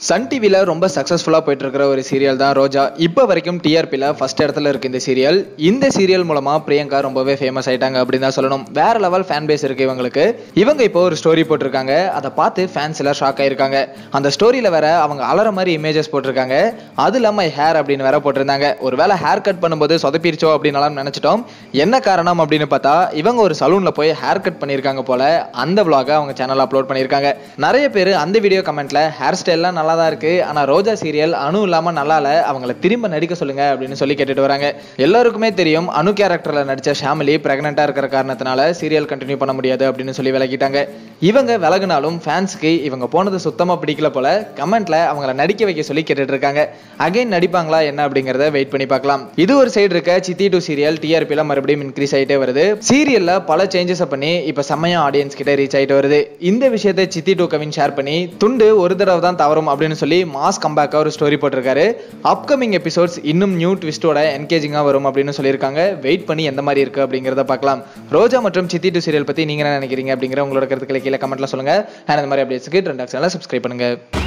Sun டிவியில் ரொம்ப சக்ஸஸ்ஃபுல்லாக போயிட்டு இருக்கிற ஒரு சீரியல் தான் ரோஜா இப்போ வரைக்கும் டிஆர்பியில் ஃபர்ஸ்ட் இடத்துல இருக்கு இந்த சீரியல் இந்த சீரியல் மூலமாக பிரியங்கா ரொம்பவே ஃபேமஸ் ஆயிட்டாங்க அப்படின்னு தான் சொல்லணும் வேற லெவல் ஃபேன் பேஸ் இருக்கு இவங்களுக்கு இவங்க இப்போ ஒரு ஸ்டோரி போட்டிருக்காங்க அதை பார்த்து ஃபேன்ஸ் எல்லாம் ஷாக் ஆயிருக்காங்க அந்த ஸ்டோரியில் வேற அவங்க அலற மாதிரி இமேஜஸ் போட்டிருக்காங்க அது இல்லாமல் ஹேர் அப்படின்னு வேற போட்டிருந்தாங்க ஒருவேளை ஹேர் கட் பண்ணும்போது சொதப்பிருச்சோ அப்படின்னு நினைச்சிட்டோம் என்ன காரணம் அப்படின்னு பார்த்தா இவங்க ஒரு சலூனில் போய் ஹேர் கட் பண்ணியிருக்காங்க போல அந்த vlog அவங்க சேனல் அப்லோட் பண்ணியிருக்காங்க நிறைய பேர் அந்த வீடியோ கமெண்ட்ல ஹேர் ஸ்டைல்லாம் நல்லா தான் இருக்கு ஆனா ரோஜா சீரியல் அணு இல்லாம நல்லா இல்ல அவங்கள திரும்ப நடிக்க சொல்லுங்க அப்படின்னு சொல்லி கேட்டுட்டு வராங்க எல்லாருக்குமே தெரியும் அணு கேரக்டர்ல நடிச்ச ஷாமிலி பிரெக்னெண்டா இருக்கிற காரணத்தினால சீரியல் கண்டினியூ பண்ண முடியாது அப்படின்னு சொல்லி விலகிட்டாங்க இவங்க விலகுனாலும் ஃபேன்ஸ்க்கு இவங்க போனது சுத்தமா பிடிக்கல போல கமெண்ட்ல அவங்கள நடிக்க வைக்க சொல்லி கேட்டுட்டு இருக்காங்க அகைன் நடிப்பாங்களா என்ன அப்படிங்கறத வெயிட் பண்ணி பார்க்கலாம் இது ஒரு சைடு இருக்க சித்தி டூ சீரியல் டிஆர்பில மறுபடியும் இன்க்ரீஸ் ஆயிட்டே வருது சீரியல்ல பல சேஞ்சஸ் பண்ணி இப்ப செம்மையா ஆடியன்ஸ் கிட்ட ரீச் ஆயிட்டு வருது இந்த விஷயத்தை சித்தி டூ கவின் ஷேர் பண்ணி துண்டு ஒரு தடவை தான் தவறும் அப்படின்னு சொல்லி மாஸ் கம்பேக்கா ஒரு ஸ்டோரி போட்டிருக்காரு அப்கமிங் எபிசோட்ஸ் இன்னும் நியூ ட்விஸ்டோட என்கேஜிங்கா வரும் அப்படின்னு சொல்லியிருக்காங்க வெயிட் பண்ணி எந்த மாதிரி இருக்கு அப்படிங்கறத பார்க்கலாம் ரோஜா மற்றும் சித்தி டூ சீரியல் பத்தி நீங்க என்ன நினைக்கிறீங்க அப்படிங்கிற உங்களோட கருத்துக்களை கீழே கமெண்ட்ல சொல்லுங்க அண்ட் அந்த மாதிரி அப்டேட்ஸ்க்கு ட்ரெண்ட் ஆக்ஷனில் சப்ஸ்கிரைப் பண்ணுங்க